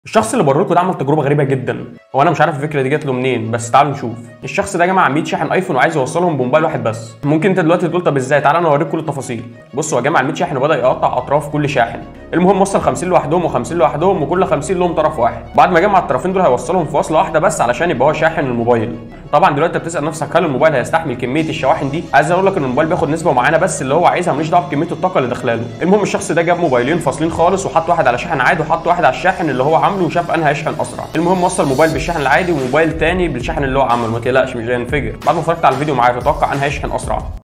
الشخص اللي بوريكم ده عمل تجربه غريبه جدا هو انا مش عارف الفكره دي جات له منين بس تعالوا نشوف الشخص ده يا جماعه 100 شاحن ايفون وعايز يوصلهم بموبايل واحد بس ممكن انت دلوقتي تقول طب ازاي تعالى انا اوريك كل التفاصيل بصوا يا جماعه ال 100 شاحن وبدا يقطع اطراف كل شاحن المهم وصل 50 لوحدهم و50 لوحدهم وكل 50 لهم طرف واحد بعد ما جمع الطرفين دول هيوصلهم في وصله واحده بس علشان يبقى هو شاحن الموبايل طبعا دلوقتي انت بتسال نفسك هل الموبايل هيستحمل كميه الشواحن دي عايز اقول لك ان الموبايل بياخد نسبه معينه بس اللي هو عايزها ماليش دعوه بكميه الطاقه اللي داخلاله المهم الشخص ده جاب موبايلين فاصلين خالص وحط واحد على شاحن عادي وحط واحد على الشاحن اللي هو عامله وشاف انهي هيشحن اسرع المهم وصل موبايل بالشاحن العادي وموبايل تاني بالشاحن اللي هو عامله ما تقلقش مش هينفجر بعد ما اتفرجت على الفيديو معايا تتوقع انهي هيشحن اسرع